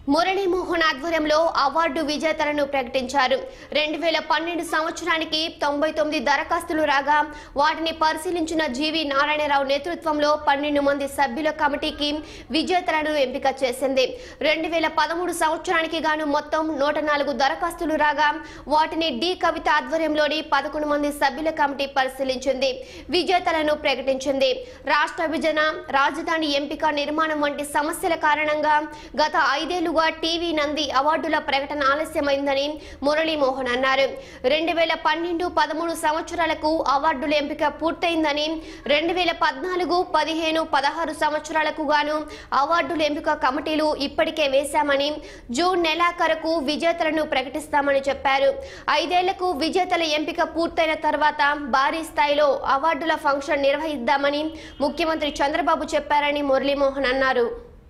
మురళీమోహన్ ఆధ్వర్యంలో అవార్డు విజేతలను ప్రకటించారు రెండు వేల పన్నెండు సంవత్సరానికి తొంభై తొమ్మిది దరఖాస్తులు రాగా వాటిని పరిశీలించిన జీవి నారాయణరావు నేతృత్వంలో పన్నెండు మంది సభ్యుల కమిటీకి విజేతలను ఎంపిక చేసింది రెండు వేల పదమూడు సంవత్సరానికి గాను మొత్తం నూట నాలుగు దరఖాస్తులు రాగా వాటిని డి కవిత ఆధ్వర్యంలోని పదకొండు మంది సభ్యుల కమిటీ పరిశీలించింది విజేతలను ప్రకటించింది రాష్ట్ర విభజన రాజధాని ఎంపిక నిర్మాణం వంటి సమస్యల కారణంగా గత ఐదేళ్లుగా టీవీ నంది అవార్డుల ప్రకటన ఆలస్యమైందని మురళీమోహన్ అన్నారు రెండు వేల పన్నెండు పదమూడు సంవత్సరాలకు అవార్డుల ఎంపిక పూర్తయిందని రెండు వేల పద్నాలుగు పదిహేను పదహారు సంవత్సరాలకు గాను అవార్డుల ఎంపిక కమిటీలు ఇప్పటికే వేశామని జూన్ నెలాఖరుకు విజేతలను ప్రకటిస్తామని చెప్పారు ఐదేళ్లకు విజేతల ఎంపిక పూర్తయిన తర్వాత భారీ స్థాయిలో అవార్డుల ఫంక్షన్ నిర్వహిద్దామని ముఖ్యమంత్రి చంద్రబాబు చెప్పారని మురళీమోహన్ అన్నారు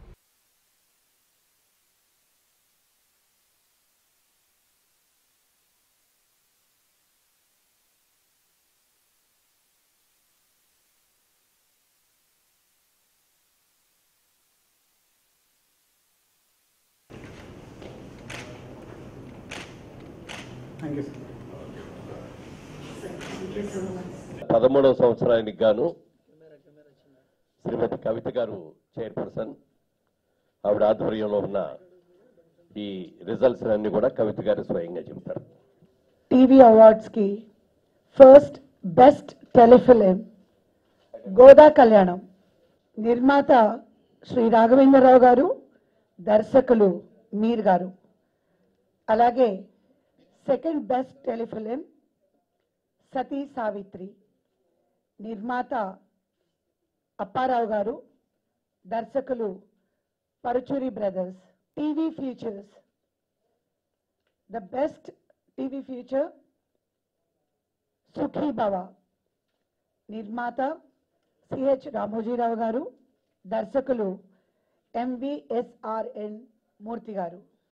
థ్యాంక్ యూ సార్ పదమూడవ సంవత్సరానికి గాను శ్రీమతి కవిత గారు చైర్పర్సన్ ఆవిడ ఆధ్వర్యంలో ఉన్న ఈ రిజల్ట్స్ అన్ని కూడా కవిత గారు స్వయంగా చెబుతారు టీవీ అవార్డ్స్కి first best telefilm Goda Kalyanam నిర్మాత శ్రీ రాఘవేంద్రరావు గారు దర్శకులు మీర్ గారు అలాగే second best telefilm Sati Savitri నిర్మాత అప్పారావు గారు దర్శకులు Paruchuri brothers TV futures the best TV future Sukhi Bhava నిర్మాత సిహెచ్ రామోజీరావు గారు దర్శకులు ఎంవిఎస్ఆర్ఎన్ మూర్తి గారు